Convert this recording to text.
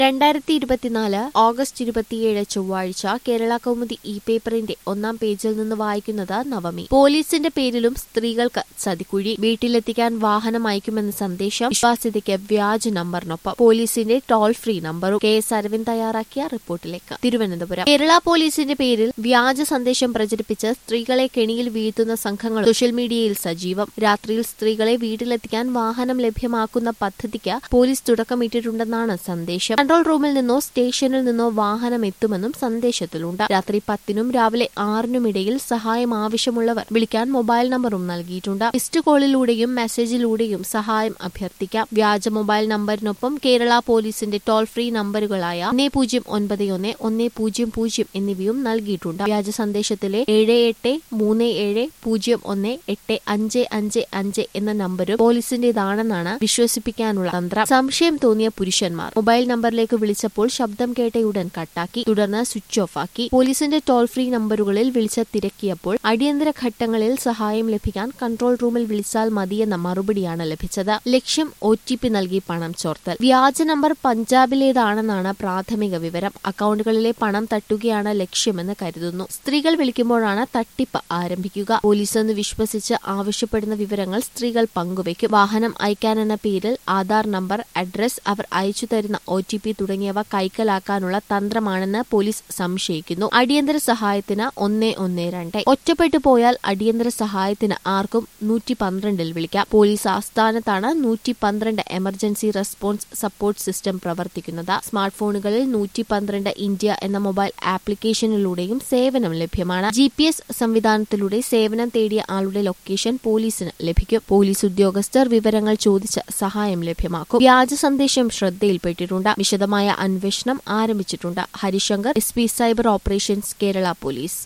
രണ്ടായിരത്തി ഇരുപത്തിനാല് ഓഗസ്റ്റ് ഇരുപത്തിയേഴ് ചൊവ്വാഴ്ച കേരള കൗമുദി ഇ പേപ്പറിന്റെ ഒന്നാം പേജിൽ നിന്ന് വായിക്കുന്നത് നവമി പോലീസിന്റെ പേരിലും സ്ത്രീകൾക്ക് ചതിക്കുഴി വീട്ടിലെത്തിക്കാൻ വാഹനം അയക്കുമെന്ന സന്ദേശം വിശ്വാസ്യതയ്ക്ക് വ്യാജ നമ്പറിനൊപ്പം പോലീസിന്റെ ടോൾ ഫ്രീ നമ്പറും കെ എസ് അരവിന്ദ് തയ്യാറാക്കിയ റിപ്പോർട്ടിലേക്ക് തിരുവനന്തപുരം കേരള പോലീസിന്റെ പേരിൽ വ്യാജ സന്ദേശം പ്രചരിപ്പിച്ച് സ്ത്രീകളെ കെണിയിൽ വീഴ്ത്തുന്ന സംഘങ്ങൾ സോഷ്യൽ മീഡിയയിൽ സജീവം രാത്രിയിൽ സ്ത്രീകളെ വീട്ടിലെത്തിക്കാൻ വാഹനം ലഭ്യമാക്കുന്ന പദ്ധതിക്ക് പോലീസ് തുടക്കമിട്ടിട്ടുണ്ടെന്നാണ് സന്ദേശം കൺട്രോൾ റൂമിൽ നിന്നോ സ്റ്റേഷനിൽ നിന്നോ വാഹനം എത്തുമെന്നും സന്ദേശത്തിലുണ്ട് രാത്രി പത്തിനും രാവിലെ ആറിനും ഇടയിൽ സഹായം ആവശ്യമുള്ളവർ വിളിക്കാൻ മൊബൈൽ നമ്പറും നൽകിയിട്ടുണ്ട് മിസ്ഡ് കോളിലൂടെയും മെസ്സേജിലൂടെയും സഹായം അഭ്യർത്ഥിക്കാം വ്യാജ മൊബൈൽ നമ്പറിനൊപ്പം കേരള പോലീസിന്റെ ടോൾ ഫ്രീ നമ്പറുകളായ ഒന്നേ പൂജ്യം ഒൻപത് ഒന്ന് ഒന്നേ പൂജ്യം പൂജ്യം എന്നിവയും നൽകിയിട്ടുണ്ട് വ്യാജ സന്ദേശത്തിലെ ഏഴ് എട്ട് മൂന്ന് ഏഴ് പൂജ്യം ഒന്ന് എട്ട് അഞ്ച് അഞ്ച് അഞ്ച് എന്ന നമ്പരും പോലീസിന്റേതാണെന്നാണ് വിശ്വസിപ്പിക്കാനുള്ള തന്ത്രം സംശയം തോന്നിയ പുരുഷന്മാർ മൊബൈൽ നമ്പറിലേക്ക് വിളിച്ചപ്പോൾ ശബ്ദം കേട്ടയുടൻ കട്ടാക്കി തുടർന്ന് സ്വിച്ച് ഓഫ് ആക്കി പോലീസിന്റെ ടോൾ ഫ്രീ നമ്പറുകളിൽ വിളിച്ച് തിരക്കിയപ്പോൾ അടിയന്തര ഘട്ടങ്ങളിൽ സഹായം ലഭിക്കാൻ കൺട്രോൾ റൂമിൽ വിളിച്ചാൽ മതിയെന്ന മറുപടിയാണ് ലഭിച്ചത് ലക്ഷ്യം ഒ ടി പി നൽകി പണം ചോർത്തൽ വ്യാജ നമ്പർ പഞ്ചാബിലേതാണെന്നാണ് പ്രാഥമിക വിവരം അക്കൗണ്ടുകളിലെ പണം തട്ടുകയാണ് ലക്ഷ്യമെന്ന് കരുതുന്നു സ്ത്രീകൾ വിളിക്കുമ്പോഴാണ് തട്ടിപ്പ് ആരംഭിക്കുക പോലീസ് എന്ന് വിശ്വസിച്ച് ആവശ്യപ്പെടുന്ന വിവരങ്ങൾ സ്ത്രീകൾ പങ്കുവയ്ക്കും വാഹനം അയക്കാനെന്ന പേരിൽ ആധാർ നമ്പർ അഡ്രസ് അവർ അയച്ചു തരുന്ന ഒ ടി പി തുടങ്ങിയവ കൈക്കലാക്കാനുള്ള തന്ത്രമാണെന്ന് പോലീസ് സംശയിക്കുന്നു അടിയന്തര സഹായത്തിന് ഒന്ന് ഒന്ന് രണ്ട് ഒറ്റപ്പെട്ടു പോയാൽ അടിയന്തര സഹായത്തിന് ആർക്കും നൂറ്റി പന്ത്രണ്ടിൽ വിളിക്കാം പോലീസ് ആസ്ഥാനത്താണ് നൂറ്റി പന്ത്രണ്ട് എമർജൻസി റെസ്പോൺസ് സപ്പോർട്ട് സിസ്റ്റം പ്രവർത്തിക്കുന്നത് സ്മാർട്ട് ഫോണുകളിൽ നൂറ്റി പന്ത്രണ്ട് ഇന്ത്യ എന്ന മൊബൈൽ ആപ്ലിക്കേഷനിലൂടെയും സേവനം ലഭ്യമാണ് ജി പി എസ് സംവിധാനത്തിലൂടെ സേവനം തേടിയ ആളുടെ ലൊക്കേഷൻ പോലീസിന് ലഭിക്കും പോലീസ് ഉദ്യോഗസ്ഥർ വിവരങ്ങൾ ചോദിച്ച് സഹായം ലഭ്യമാക്കും വ്യാജ സന്ദേശം ശ്രദ്ധയിൽപ്പെട്ടിട്ടുണ്ട് വിശദമായ അന്വേഷണം ആരംഭിച്ചിട്ടുണ്ട് Harishankar S P cyber operations Kerala police